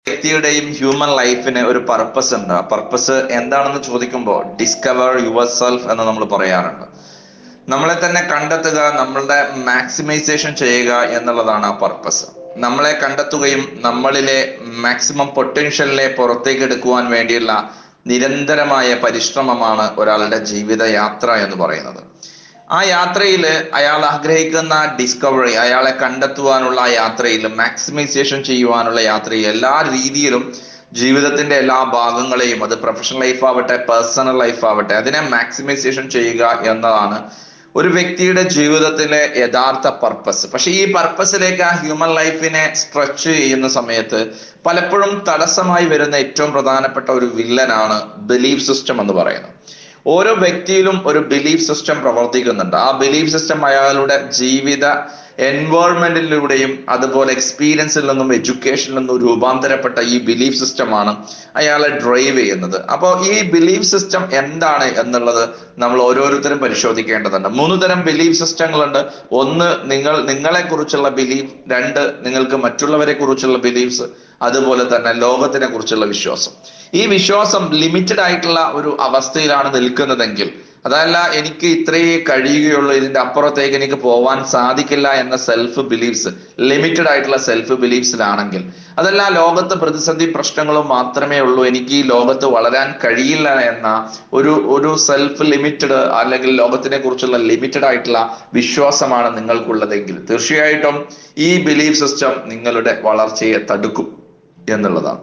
വ്യക്തിയുടെയും ഹ്യൂമൻ ലൈഫിന് ഒരു പർപ്പസ് ഉണ്ട് ആ പർപ്പസ് എന്താണെന്ന് ചോദിക്കുമ്പോൾ ഡിസ്കവർ യുവർ സെൽഫ് എന്ന് നമ്മൾ പറയാറുണ്ട് നമ്മളെ തന്നെ കണ്ടെത്തുക നമ്മളുടെ മാക്സിമൈസേഷൻ ചെയ്യുക എന്നുള്ളതാണ് ആ പർപ്പസ് നമ്മളെ കണ്ടെത്തുകയും നമ്മളിലെ മാക്സിമം പൊട്ടൻഷ്യലിനെ പുറത്തേക്ക് എടുക്കുവാൻ വേണ്ടിയുള്ള നിരന്തരമായ പരിശ്രമമാണ് ഒരാളുടെ ജീവിത യാത്ര എന്ന് പറയുന്നത് ആ യാത്രയിൽ അയാൾ ആഗ്രഹിക്കുന്ന ഡിസ്കവറി അയാളെ കണ്ടെത്തുവാനുള്ള ആ യാത്രയിൽ മാക്സിമൈസേഷൻ ചെയ്യുവാനുള്ള യാത്രയിൽ എല്ലാ രീതിയിലും ജീവിതത്തിന്റെ എല്ലാ ഭാഗങ്ങളെയും അത് പ്രൊഫഷണൽ ലൈഫ് ആവട്ടെ പേഴ്സണൽ ലൈഫ് ആവട്ടെ അതിനെ മാക്സിമൈസേഷൻ ചെയ്യുക എന്നതാണ് ഒരു വ്യക്തിയുടെ ജീവിതത്തിലെ യഥാർത്ഥ പർപ്പസ് പക്ഷെ ഈ പർപ്പസിലേക്ക് ആ ഹ്യൂമൻ ലൈഫിനെ സ്ട്രെച്ച് ചെയ്യുന്ന സമയത്ത് പലപ്പോഴും തടസ്സമായി വരുന്ന ഏറ്റവും പ്രധാനപ്പെട്ട ഒരു വില്ലനാണ് ബിലീഫ് സിസ്റ്റം എന്ന് പറയുന്നത് ഓരോ വ്യക്തിയിലും ഒരു ബിലീഫ് സിസ്റ്റം പ്രവർത്തിക്കുന്നുണ്ട് ആ ബിലീഫ് സിസ്റ്റം അയാളുടെ ജീവിത എൻവയോൺമെന്റിലൂടെയും അതുപോലെ എക്സ്പീരിയൻസിൽ നിന്നും എഡ്യൂക്കേഷനിൽ നിന്നും രൂപാന്തരപ്പെട്ട ഈ ബിലീഫ് സിസ്റ്റമാണ് അയാളെ ഡ്രൈവ് ചെയ്യുന്നത് അപ്പോൾ ഈ ബിലീഫ് സിസ്റ്റം എന്താണ് എന്നുള്ളത് നമ്മൾ ഓരോരുത്തരും പരിശോധിക്കേണ്ടതുണ്ട് മൂന്ന് തരം ബിലീഫ് സിസ്റ്റങ്ങളുണ്ട് ഒന്ന് നിങ്ങൾ നിങ്ങളെ കുറിച്ചുള്ള ബിലീഫ് രണ്ട് നിങ്ങൾക്ക് മറ്റുള്ളവരെ കുറിച്ചുള്ള ബിലീഫ്സ് അതുപോലെ തന്നെ ലോകത്തിനെ കുറിച്ചുള്ള വിശ്വാസം ഈ വിശ്വാസം ലിമിറ്റഡ് ആയിട്ടുള്ള ഒരു അവസ്ഥയിലാണ് നിൽക്കുന്നതെങ്കിൽ അതല്ല എനിക്ക് ഇത്രയേ കഴിയുകയുള്ളൂ ഇതിന്റെ അപ്പുറത്തേക്ക് എനിക്ക് പോവാൻ സാധിക്കില്ല എന്ന സെൽഫ് ബിലീഫ്സ് ലിമിറ്റഡ് ആയിട്ടുള്ള സെൽഫ് ബിലീഫ്സിലാണെങ്കിൽ അതല്ല ലോകത്ത് പ്രതിസന്ധി പ്രശ്നങ്ങളും മാത്രമേ ഉള്ളൂ എനിക്ക് ഈ ലോകത്ത് വളരാൻ കഴിയില്ല എന്ന ഒരു ഒരു സെൽഫ് ലിമിറ്റഡ് അല്ലെങ്കിൽ ലോകത്തിനെ കുറിച്ചുള്ള ലിമിറ്റഡ് ആയിട്ടുള്ള വിശ്വാസമാണ് നിങ്ങൾക്കുള്ളതെങ്കിൽ തീർച്ചയായിട്ടും ഈ ബിലീഫ് സിസ്റ്റം നിങ്ങളുടെ വളർച്ചയെ തടുക്കും എന്നുള്ളതാണ്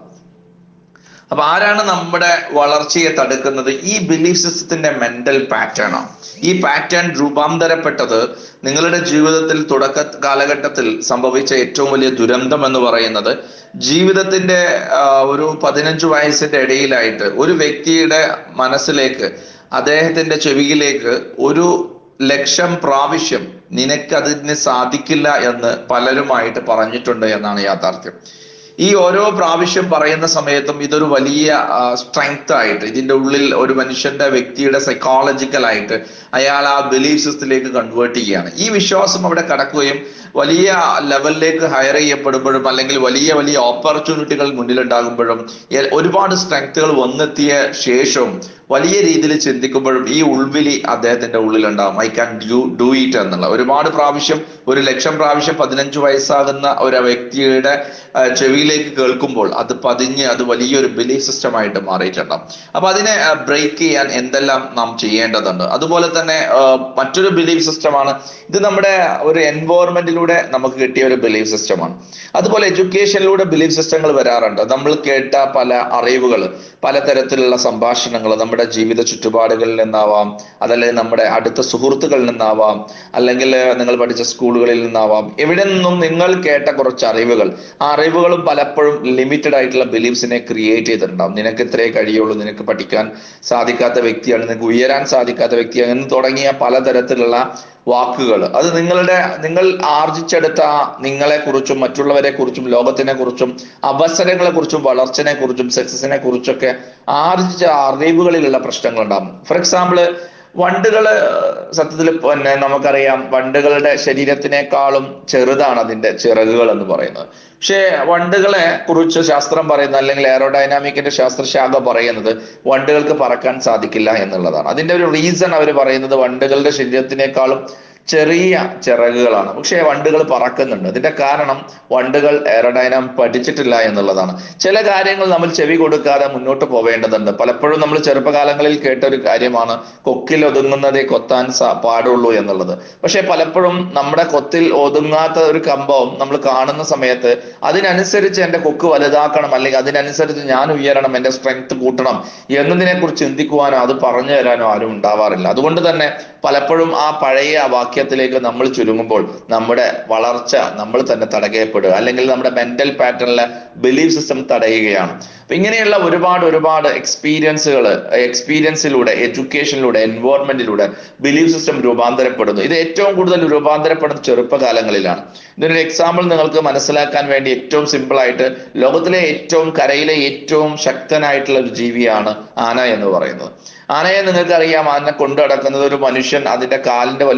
അപ്പൊ ആരാണ് നമ്മുടെ വളർച്ചയെ തടുക്കുന്നത് ഈ ബിലീഫ് സിസ്റ്റത്തിന്റെ മെന്റൽ പാറ്റേൺ ആണ് ഈ പാറ്റേൺ രൂപാന്തരപ്പെട്ടത് നിങ്ങളുടെ ജീവിതത്തിൽ തുടക്ക കാലഘട്ടത്തിൽ സംഭവിച്ച ഏറ്റവും വലിയ ദുരന്തം എന്ന് പറയുന്നത് ജീവിതത്തിന്റെ ആ, ഒരു പതിനഞ്ച് വയസ്സിന്റെ ഇടയിലായിട്ട് ഒരു വ്യക്തിയുടെ മനസ്സിലേക്ക് അദ്ദേഹത്തിന്റെ ചെവിയിലേക്ക് ഒരു ലക്ഷം പ്രാവശ്യം നിനക്കതിന് സാധിക്കില്ല എന്ന് പലരുമായിട്ട് പറഞ്ഞിട്ടുണ്ട് എന്നാണ് യാഥാർത്ഥ്യം ഈ ഓരോ പ്രാവശ്യം പറയുന്ന സമയത്തും ഇതൊരു വലിയ സ്ട്രെങ്ത് ആയിട്ട് ഇതിന്റെ ഉള്ളിൽ ഒരു മനുഷ്യന്റെ വ്യക്തിയുടെ സൈക്കോളജിക്കൽ ആയിട്ട് അയാൾ ആ ബിലീഫ് സിസ്റ്റത്തിലേക്ക് കൺവേർട്ട് ചെയ്യുകയാണ് ഈ വിശ്വാസം അവിടെ കടക്കുകയും വലിയ ലെവലിലേക്ക് ഹയർ ചെയ്യപ്പെടുമ്പോഴും അല്ലെങ്കിൽ വലിയ വലിയ ഓപ്പർച്യൂണിറ്റികൾ മുന്നിലുണ്ടാകുമ്പോഴും എ- ഒരുപാട് സ്ട്രെങ്ത്തുകൾ വന്നെത്തിയ ശേഷവും വലിയ രീതിയിൽ ചിന്തിക്കുമ്പോഴും ഈ ഉൾവിളി അദ്ദേഹത്തിന്റെ ഉള്ളിലുണ്ടാവും I can do do it എന്നുള്ള ഒരുപാട് പ്രാവശ്യം ഒരു ലക്ഷം പ്രാവശ്യം പതിനഞ്ച് വയസ്സാകുന്ന ഒരു വ്യക്തിയുടെ ആ, ചെവിയിലേക്ക് കേൾക്കുമ്പോൾ അത് പതിഞ്ഞ് അത് വലിയൊരു ബിലീഫ് സിസ്റ്റം ആയിട്ട് മാറിയിട്ടുണ്ടാവും അപ്പൊ അതിനെ ബ്രേക്ക് ചെയ്യാൻ എന്തെല്ലാം നാം ചെയ്യേണ്ടതുണ്ട് അതുപോലെ തന്നെ ആ, മറ്റൊരു ബിലീഫ് സിസ്റ്റമാണ് ഇത് നമ്മുടെ ഒരു എൻവയോൺമെന്റിലൂടെ നമുക്ക് കിട്ടിയ ഒരു ബിലീഫ് സിസ്റ്റമാണ് അതുപോലെ എഡ്യൂക്കേഷനിലൂടെ ബിലീഫ് സിസ്റ്റങ്ങൾ വരാറുണ്ട് നമ്മൾ കേട്ട പല അറിവുകൾ പലതരത്തിലുള്ള സംഭാഷണങ്ങൾ നമ്മുടെ ജീവിത ചുറ്റുപാടുകളിൽ നിന്നാവാം അതല്ലെങ്കിൽ നമ്മുടെ അടുത്ത സുഹൃത്തുക്കളിൽ നിന്നാവാം അല്ലെങ്കിൽ നിങ്ങൾ പഠിച്ച സ്കൂളുകളിൽ നിന്നാവാം എവിടെ നിന്നും നിങ്ങൾ കേട്ട കുറച്ച് അറിവുകൾ ആ അറിവുകളും പലപ്പോഴും ലിമിറ്റഡ് ആയിട്ടുള്ള ബിലീഫ്സിനെ ക്രിയേറ്റ് ചെയ്തിട്ടുണ്ടാവും നിനക്ക് ഇത്രേ കഴിയുള്ളൂ നിനക്ക് പഠിക്കാൻ സാധിക്കാത്ത വ്യക്തിയാണ് നിനക്ക് ഉയരാൻ സാധിക്കാത്ത വ്യക്തിയാണ് എന്ന് തുടങ്ങിയ പലതരത്തിലുള്ള വാക്കുകൾ അത് നിങ്ങളുടെ നിങ്ങൾ ആർജിച്ചെടുത്ത ആ നിങ്ങളെ കുറിച്ചും മറ്റുള്ളവരെ കുറിച്ചും ലോകത്തിനെ കുറിച്ചും അവസരങ്ങളെ കുറിച്ചും വളർച്ചനെ കുറിച്ചും സക്സസിനെ കുറിച്ചൊക്കെ ആർജിച്ച അറിവുകളിലുള്ള പ്രശ്നങ്ങൾ ഉണ്ടാകും ഫോർ എക്സാമ്പിള് വണ്ടുകള് സത്യത്തിൽ പിന്നെ നമുക്കറിയാം വണ്ടുകളുടെ ശരീരത്തിനേക്കാളും ചെറുതാണ് അതിന്റെ ചിറകുകൾ എന്ന് പറയുന്നത് പക്ഷേ വണ്ടുകളെ കുറിച്ച് ശാസ്ത്രം പറയുന്നത് അല്ലെങ്കിൽ എയറോഡൈനാമിക്കിന്റെ ശാസ്ത്രശാഖ പറയുന്നത് വണ്ടുകൾക്ക് പറക്കാൻ സാധിക്കില്ല എന്നുള്ളതാണ് അതിന്റെ ഒരു റീസൺ അവർ പറയുന്നത് വണ്ടുകളുടെ ശരീരത്തിനേക്കാളും ചെറിയ ചിറകുകളാണ് പക്ഷേ വണ്ടുകൾ പറക്കുന്നുണ്ട് അതിന്റെ കാരണം വണ്ടുകൾ എയറോഡൈനാം പഠിച്ചിട്ടില്ല എന്നുള്ളതാണ് ചില കാര്യങ്ങൾ നമ്മൾ ചെവി കൊടുക്കാതെ മുന്നോട്ട് പോവേണ്ടതുണ്ട് പലപ്പോഴും നമ്മൾ ചെറുപ്പകാലങ്ങളിൽ കേട്ട ഒരു കാര്യമാണ് കൊക്കിൽ ഒതുങ്ങുന്നതേ കൊത്താൻ സാ പാടുള്ളൂ എന്നുള്ളത് പക്ഷെ പലപ്പോഴും നമ്മുടെ കൊത്തിൽ ഒതുങ്ങാത്ത ഒരു കമ്പവും നമ്മൾ കാണുന്ന സമയത്ത് അതിനനുസരിച്ച് എന്റെ കൊക്ക് വലുതാക്കണം അല്ലെങ്കിൽ അതിനനുസരിച്ച് ഞാൻ ഉയരണം എന്റെ സ്ട്രെങ്ത് കൂട്ടണം എന്നതിനെ കുറിച്ച് ചിന്തിക്കുവാനോ അത് പറഞ്ഞു തരാനോ ആരും ഉണ്ടാവാറില്ല അതുകൊണ്ട് തന്നെ പലപ്പോഴും ആ പഴയ ആ വാക്യത്തിലേക്ക് നമ്മൾ ചുരുങ്ങുമ്പോൾ നമ്മുടെ വളർച്ച നമ്മൾ തന്നെ തടയപ്പെടുക അല്ലെങ്കിൽ നമ്മുടെ മെന്റൽ പാറ്റേണിലെ ബിലീഫ് സിസ്റ്റം തടയുകയാണ് അപ്പൊ ഇങ്ങനെയുള്ള ഒരുപാട് ഒരുപാട് എക്സ്പീരിയൻസുകൾ എക്സ്പീരിയൻസിലൂടെ എഡ്യൂക്കേഷനിലൂടെ എൻവയോൺമെന്റിലൂടെ ബിലീഫ് സിസ്റ്റം രൂപാന്തരപ്പെടുന്നു ഇത് ഏറ്റവും കൂടുതൽ രൂപാന്തരപ്പെടുന്ന ചെറുപ്പകാലങ്ങളിലാണ് ഇതിനൊരു എക്സാമ്പിൾ നിങ്ങൾക്ക് മനസ്സിലാക്കാൻ വേണ്ടി ഏറ്റവും സിമ്പിൾ ആയിട്ട് ലോകത്തിലെ ഏറ്റവും കരയിലെ ഏറ്റവും ശക്തനായിട്ടുള്ള ഒരു ജീവിയാണ് ആന എന്ന് പറയുന്നത് ആനയെ നിങ്ങൾക്ക് അറിയാം ആന കൊണ്ടു നടക്കുന്നത് ഒരു മനുഷ്യൻ അതിന്റെ കാലിന്റെ വലിപ്പം പോലും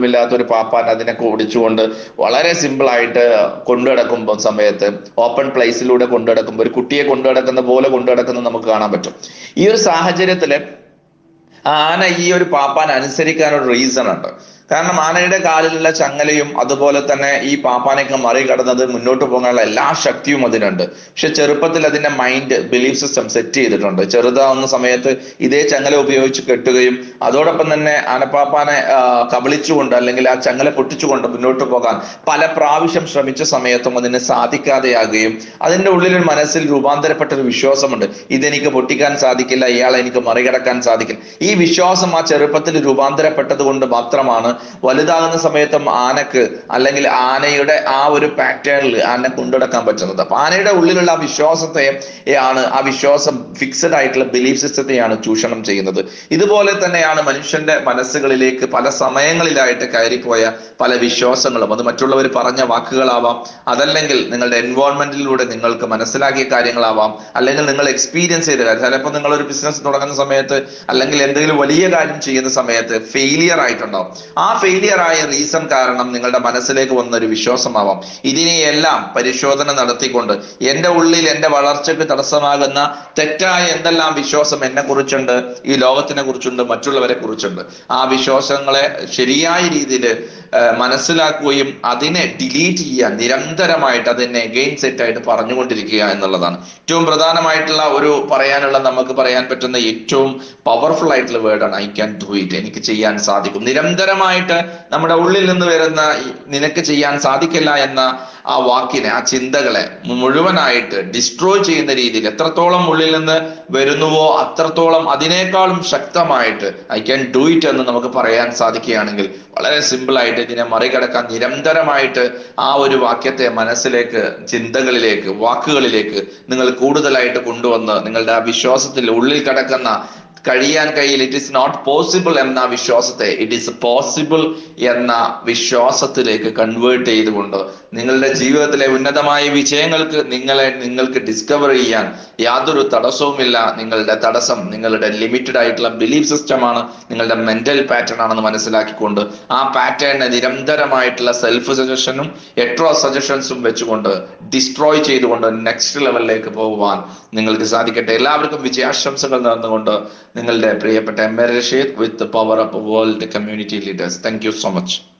ഒന്നുമില്ലാത്ത ഒരു പാപ്പാൻ അതിനെ ഓടിച്ചുകൊണ്ട് വളരെ സിമ്പിൾ ആയിട്ട് കൊണ്ടു നടക്കുമ്പോൾ സമയത്ത് ഓപ്പൺ പ്ലേസിലൂടെ കൊണ്ടു നടക്കുമ്പോൾ ഒരു കുട്ടിയെ കൊണ്ടു നടക്കുന്ന പോലെ കൊണ്ടു നടക്കുന്നത് നമുക്ക് കാണാൻ പറ്റും ഈ ഒരു സാഹചര്യത്തില് ആന ഈ ഒരു പാപ്പാൻ അനുസരിക്കാൻ ഒരു റീസൺ ഉണ്ട് കാരണം ആനയുടെ കാലിലുള്ള ചങ്ങലയും അതുപോലെ തന്നെ ഈ പാപ്പാനെയൊക്കെ മറികടന്നത് മുന്നോട്ട് പോകാനുള്ള എല്ലാ ശക്തിയും അതിനുണ്ട് പക്ഷെ ചെറുപ്പത്തിൽ അതിന്റെ മൈൻഡ് ബിലീഫ് സിസ്റ്റം സെറ്റ് ചെയ്തിട്ടുണ്ട് ചെറുതാവുന്ന സമയത്ത് ഇതേ ചങ്ങല ഉപയോഗിച്ച് കെട്ടുകയും അതോടൊപ്പം തന്നെ ആനപ്പാപ്പാനെ ആ, കബളിച്ചുകൊണ്ട് അല്ലെങ്കിൽ ആ ചങ്ങല പൊട്ടിച്ചുകൊണ്ട് മുന്നോട്ട് പോകാൻ പല പ്രാവശ്യം ശ്രമിച്ച സമയത്തും അതിന് സാധിക്കാതെയാകുകയും അതിന്റെ ഉള്ളിൽ ഒരു മനസ്സിൽ രൂപാന്തരപ്പെട്ട ഒരു വിശ്വാസമുണ്ട് ഇതെനിക്ക് പൊട്ടിക്കാൻ സാധിക്കില്ല ഇയാളെ എനിക്ക് മറികടക്കാൻ സാധിക്കില്ല ഈ വിശ്വാസം ആ ചെറുപ്പത്തിൽ രൂപാന്തരപ്പെട്ടത് കൊണ്ട് മാത്രമാണ് വലുതാകുന്ന സമയത്തും ആനക്ക് അല്ലെങ്കിൽ ആനയുടെ ആ ഒരു പാറ്റേണിൽ ആനെ കൊണ്ടുനടക്കാൻ പറ്റുന്നത് അപ്പൊ ആനയുടെ ഉള്ളിലുള്ള ആ വിശ്വാസത്തെ ആണ് ആ വിശ്വാസം ഫിക്സഡ് ആയിട്ടുള്ള ബിലീഫ് സിസ്റ്റത്തെയാണ് ചൂഷണം ചെയ്യുന്നത് ഇതുപോലെ തന്നെയാണ് മനുഷ്യന്റെ മനസ്സുകളിലേക്ക് പല സമയങ്ങളിലായിട്ട് കയറിപ്പോയ പല വിശ്വാസങ്ങളും അത് മറ്റുള്ളവർ പറഞ്ഞ വാക്കുകളാവാം അതല്ലെങ്കിൽ നിങ്ങളുടെ എൻവോൺമെന്റിലൂടെ നിങ്ങൾക്ക് മനസ്സിലാക്കിയ കാര്യങ്ങളാവാം അല്ലെങ്കിൽ നിങ്ങൾ എക്സ്പീരിയൻസ് ചെയ്ത കാര്യം ചിലപ്പോൾ നിങ്ങൾ ഒരു ബിസിനസ് തുടങ്ങുന്ന സമയത്ത് അല്ലെങ്കിൽ എന്തെങ്കിലും വലിയ കാര്യം ചെയ്യുന്ന സമയത്ത് ഫെയിലിയർ ആയിട്ടുണ്ടാവും ആ ഫെയിലിയർ ആയ റീസൺ കാരണം നിങ്ങളുടെ മനസ്സിലേക്ക് വന്ന ഒരു വിശ്വാസമാവാം ഇതിനെയെല്ലാം പരിശോധന നടത്തിക്കൊണ്ട് എന്റെ ഉള്ളിൽ എന്റെ വളർച്ചയ്ക്ക് തടസ്സമാകുന്ന തെറ്റായ എന്തെല്ലാം വിശ്വാസം എന്നെ കുറിച്ചുണ്ട് ഈ ലോകത്തിനെ കുറിച്ചുണ്ട് മറ്റുള്ളവരെ കുറിച്ചുണ്ട് ആ വിശ്വാസങ്ങളെ ശരിയായ രീതിയിൽ മനസ്സിലാക്കുകയും അതിനെ ഡിലീറ്റ് ചെയ്യാൻ നിരന്തരമായിട്ട് അതിനെ ഗെയിൻ സെറ്റ് ആയിട്ട് പറഞ്ഞുകൊണ്ടിരിക്കുക എന്നുള്ളതാണ് ഏറ്റവും പ്രധാനമായിട്ടുള്ള ഒരു പറയാനുള്ള നമുക്ക് പറയാൻ പറ്റുന്ന ഏറ്റവും പവർഫുൾ ആയിട്ടുള്ള വേർഡാണ് ഐ ക്യാൻ ഡു ഇറ്റ് എനിക്ക് ചെയ്യാൻ സാധിക്കും നിരന്തരമായിട്ട് നമ്മുടെ ഉള്ളിൽ നിന്ന് വരുന്ന ഈ നിനക്ക് ചെയ്യാൻ സാധിക്കില്ല എന്ന ആ വാക്കിനെ ആ ചിന്തകളെ മുഴുവനായിട്ട് ഡിസ്ട്രോയ് ചെയ്യുന്ന രീതിയിൽ എത്രത്തോളം ഉള്ളിൽ നിന്ന് വരുന്നുവോ അത്രത്തോളം അതിനേക്കാളും ശക്തമായിട്ട് ഐ ക്യാൻ ഡു ഇറ്റ് എന്ന് നമുക്ക് പറയാൻ സാധിക്കുകയാണെങ്കിൽ വളരെ സിമ്പിൾ ആയിട്ട് ഇതിനെ മറികടക്കാൻ നിരന്തരമായിട്ട് ആ ഒരു വാക്യത്തെ മനസ്സിലേക്ക് ചിന്തകളിലേക്ക് വാക്കുകളിലേക്ക് നിങ്ങൾ കൂടുതലായിട്ട് കൊണ്ടുവന്ന് നിങ്ങളുടെ ആ വിശ്വാസത്തിൽ ഉള്ളിൽ കിടക്കുന്ന കഴിയാൻ കഴിയില്ല ഇറ്റ് ഇസ് നോട്ട് പോസിബിൾ എന്ന വിശ്വാസത്തെ ഇറ്റ് ഈസ് പോസിബിൾ എന്ന വിശ്വാസത്തിലേക്ക് കൺവേർട്ട് ചെയ്തുകൊണ്ട് നിങ്ങളുടെ ജീവിതത്തിലെ ഉന്നതമായ വിജയങ്ങൾക്ക് നിങ്ങളെ നിങ്ങൾക്ക് ഡിസ്കവർ ചെയ്യാൻ യാതൊരു തടസ്സവുമില്ല നിങ്ങളുടെ തടസ്സം നിങ്ങളുടെ ലിമിറ്റഡ് ആയിട്ടുള്ള ബിലീഫ് സിസ്റ്റമാണ് നിങ്ങളുടെ മെന്റൽ പാറ്റേൺ ആണെന്ന് മനസ്സിലാക്കിക്കൊണ്ട് ആ പാറ്റേണിനെ നിരന്തരമായിട്ടുള്ള സെൽഫ് സജഷനും എട്രോ സജഷൻസും വെച്ചുകൊണ്ട് ഡിസ്ട്രോയ് ചെയ്തുകൊണ്ട് നെക്സ്റ്റ് ലെവലിലേക്ക് പോകുവാൻ നിങ്ങൾക്ക് സാധിക്കട്ടെ എല്ലാവർക്കും വിജയാശംസകൾ നേർന്നുകൊണ്ട് നിങ്ങളുടെ പ്രിയപ്പെട്ട M A Rashid with power up world community leaders thank you so much